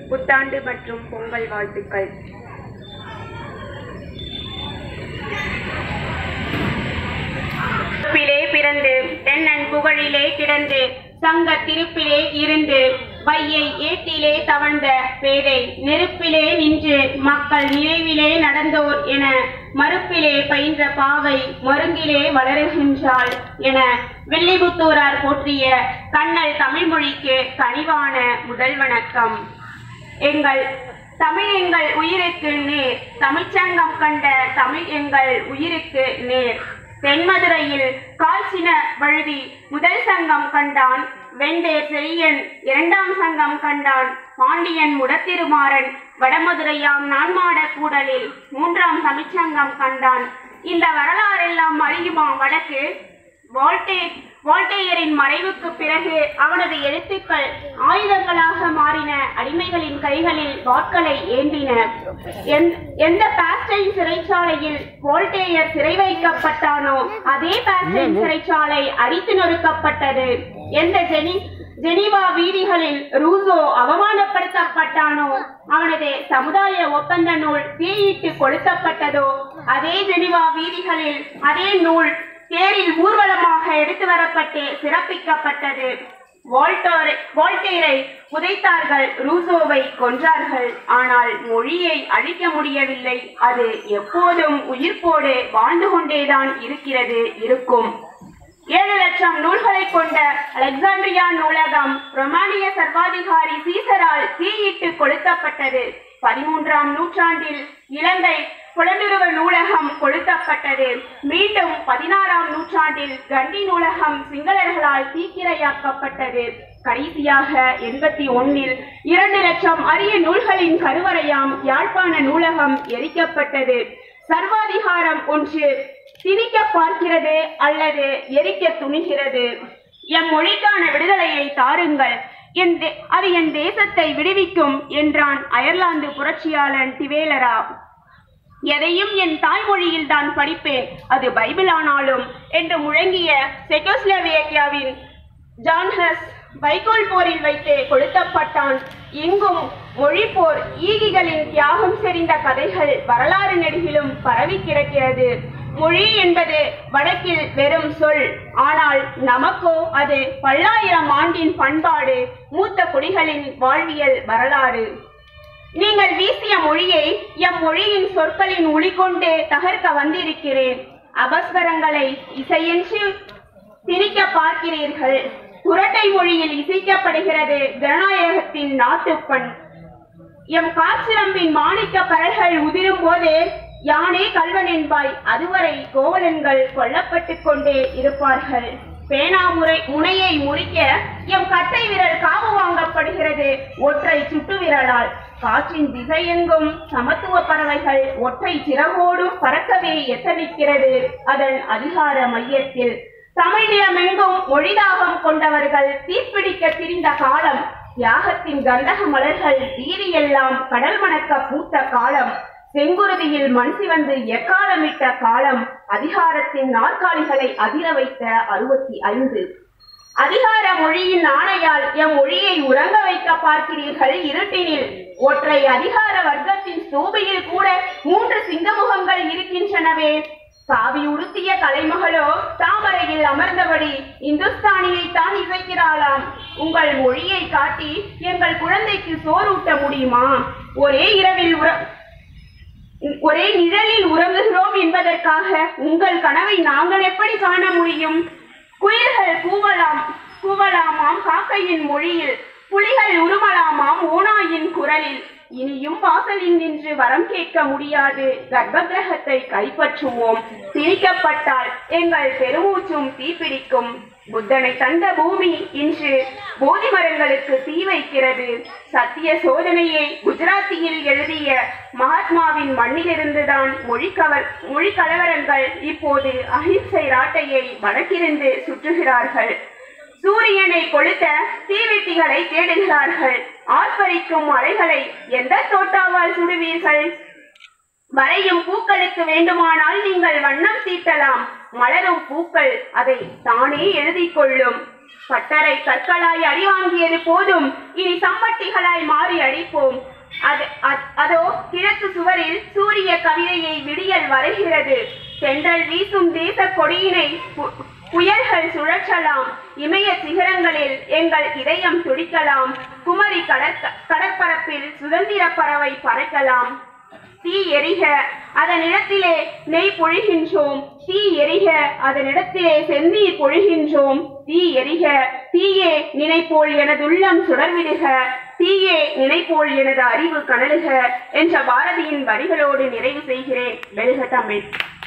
புத்தாண்டு மற்றும் பொங்கல் வாழ்த்துக்கள் பிறப்பிலே பிறந்து தென்னன் புகழிலே கிடந்து சங்க திருப்பிலே இருந்து வையை ஏட்டிலே தவழ்ந்த பேதை நெருப்பிலே நின்று மக்கள் நினைவிலே நடந்தோர் என மறுப்பிலே பயின்ற பாவை மருங்கிலே வளருகின்றாள் என வில்லிபுத்தூரார் போற்றிய கண்ணல் தமிழ்மொழிக்கு கனிவான முதல் வணக்கம் எங்கள் தமிழ் எங்கள் உயிருக்கு நேர் தமிழ்ச்சங்கம் கண்ட தமிழ் எங்கள் உயிருக்கு நேர் தென்மதுரையில் கால்சின வழுதி முதல் சங்கம் கண்டான் வெண்டேர் செழியன் இரண்டாம் சங்கம் கண்டான் பாண்டியன் முடத்திருமாறன் வடமதுரையாம் நான்மாட கூடலில் மூன்றாம் தமிழ்ச்சங்கம் கண்டான் இந்த வரலாறெல்லாம் அறியுமா வடக்கு வால்டே வால்டேயரின் மறைவுக்கு பிறகு அவனது எழுத்துக்கள் ஆயுதங்களாக மாறின அடிமைகளின் கைகளில் வாட்களை ஏந்தின எந்த- எந்த பாஸ்டைன் சிறைச்சாலையில் வால்டேயர் சிறை வைக்கப்பட்டானோ அதே பாஸ்டைன் சிறைச்சாலை அடித்து நொறுக்கப்பட்டது எந்த ஜெனி ஜெனீவா வீதிகளில் ரூசோ அவமானப்படுத்தப்பட்டானோ அவனது சமுதாய ஒப்பந்த நூல் தீயிட்டு கொளுத்தப்பட்டதோ அதே ஜெனீவா வீதிகளில் அதே நூல் தேரில் ஊர்வலமாக எடுத்து வரப்பட்டு சிறப்பிக்கப்பட்டது வால்டோரை வால்டேரை புதைத்தார்கள் ரூசோவை கொன்றார்கள் ஆனால் மொழியை அழிக்க முடியவில்லை அது எப்போதும் உயிர்ப்போடு வாழ்ந்து கொண்டேதான் இருக்கிறது இருக்கும் ஏழு லட்சம் நூல்களை கொண்ட அலெக்சாண்ட்ரியா நூலகம் ரொமானிய சர்வாதிகாரி சீசரால் தீயிட்டு கொளுத்தப்பட்டது பதிமூன்றாம் நூற்றாண்டில் இலங்கை புலனுருவ நூலகம் கொளுத்தப்பட்டது மீண்டும் பதினாறாம் நூற்றாண்டில் கண்டி நூலகம் சிங்களர்களால் தீக்கிரையாக்கப்பட்டது கடைசியாக எண்பத்தி ஒன்னில் இரண்டு லட்சம் அரிய நூல்களின் கருவறையாம் யாழ்ப்பாண நூலகம் எரிக்கப்பட்டது சர்வாதிகாரம் ஒன்று திணிக்க பார்க்கிறது அல்லது எரிக்க துணிகிறது எம் மொழிக்கான விடுதலையை தாருங்கள் என் தே- அது என் தேசத்தை விடுவிக்கும் என்றான் அயர்லாந்து புரட்சியாளன் டிவேலரா எதையும் என் தாய்மொழியில் தான் படிப்பேன் அது பைபிள் ஆனாலும் என்று முழங்கிய செக்கோஸ்லோவேக்கியாவின் ஜான்ஹஸ் வைக்கோல் போரில் வைத்து கொளுத்தப்பட்டான் எங்கும் மொழி போர் ஈகிகளின் தியாகம் செறிந்த கதைகள் வரலாறு நெடுகிலும் பரவி கிடக்கிறது மொழி என்பது வடக்கில் வெறும் சொல் ஆனால் நமக்கோ அது பல்லாயிரம் ஆண்டின் பண்பாடு மூத்த குடிகளின் வாழ்வியல் வரலாறு நீங்கள் வீசிய மொழியை எம் மொழியின் சொற்களின் ஒளி கொண்டு தகர்க்க வந்திருக்கிறேன் அபஸ்வரங்களை இசையென்று திணிக்க பார்க்கிறீர்கள் குரட்டை மொழியில் இசைக்கப்படுகிறது ஜனநாயகத்தின் நாட்டுப்பண் எம் காற்றிரம்பின் மாணிக்க பரல்கள் உதிரும் போது யானே கல்வன் என்பாய் அதுவரை கோவலன்கள் கொல்லப்பட்டுக் கொண்டே இருப்பார்கள் பேனா முறை முனையை முறிக்க எம் கட்டை விரல் காவு வாங்கப்படுகிறது ஒற்றை சுட்டு விரலால் காற்றின் திசையெங்கும் சமத்துவ பறவைகள் ஒற்றை சிறகோடும் பறக்கவே எத்தனிக்கிறது அதன் அதிகார மையத்தில் தமிழ் நிலமெங்கும் மொழிதாகம் கொண்டவர்கள் தீப்பிடிக்க திரிந்த காலம் தியாகத்தின் கந்தக மலர்கள் வீதியெல்லாம் கடல் மணக்க பூத்த காலம் செங்குருதியில் மண் சிவந்து எக்காலமிட்ட காலம் அதிகாரத்தின் நாற்காலிகளை அதிர வைத்த அறுபத்தி ஐந்து அதிகார மொழியின் ஆணையால் எம் மொழியை உறங்க வைக்க பார்க்கிறீர்கள் இருட்டினில் ஒற்றை அதிகார வர்க்கத்தின் ஸ்தூபியில் கூட மூன்று சிங்கமுகங்கள் இருக்கின்றனவே காவி உடுத்திய தலைமகளோ தாமரையில் அமர்ந்தபடி இந்துஸ்தானியை தான் இசைக்கிறாளாம் உங்கள் மொழியை காட்டி எங்கள் குழந்தைக்கு சோறூட்ட முடியுமா ஒரே இரவில் உற ஒரே நிழலில் உறங்குகிறோம் என்பதற்காக உங்கள் கனவை நாங்கள் எப்படி காண முடியும் குயில்கள் கூவலாம் கூவலாமாம் காக்கையின் மொழியில் புலிகள் உருமலாமாம் ஓநாயின் குரலில் இனியும் வாசலில் நின்று வரம் கேட்க முடியாது கர்ப்பகிரகத்தை கைப்பற்றுவோம் திணிக்கப்பட்டால் எங்கள் பெருமூச்சும் தீப்பிடிக்கும் புத்தனை தந்த பூமி இன்று போதி மரங்களுக்கு தீ வைக்கிறது சத்திய சோதனையை குஜராத்தியில் எழுதிய மகாத்மாவின் மண்ணிலிருந்துதான் மொழி கவர் மொழி கலவரங்கள் இப்போது அஹிம்சை ராட்டையை வடக்கிருந்து சுற்றுகிறார்கள் சூரியனை கொளுத்த தீவெட்டிகளை தேடுகிறார்கள் ஆர்ப்பரிக்கும் அலைகளை எந்த தோட்டாவால் சுடுவீர்கள் வரையும் பூக்களுக்கு வேண்டுமானால் நீங்கள் வண்ணம் தீட்டலாம் மலரும் பூக்கள் அதை தானே எழுதிக் கொள்ளும் பட்டறை கற்களாய் அடிவாங்கியது போதும் இனி சம்மட்டிகளாய் மாறி அடிப்போம் அது அ- அதோ கிழக்கு சுவரில் சூரிய கவிதையை விடியல் வரைகிறது தென்றல் வீசும் தேச கொடியினை பு- புயல்கள் சுழற்றலாம் இமய சிகரங்களில் எங்கள் இதயம் துடிக்கலாம் குமரி கடற்க கடற்பரப்பில் சுதந்திர பறவை பறக்கலாம் தீ எரிக அதனிடத்திலே நெய் பொழிகின்றோம் தீ எரிக அதனிடத்திலே செந்தீர் பொழிகின்றோம் தீ எரிக தீயே நினைப்போல் எனதுள்ளம் சுடர்விடுக தீயே நினைப்போல் எனது அறிவு கனலுக என்ற பாரதியின் வரிகளோடு நிறைவு செய்கிறேன் வெல்க தமிழ்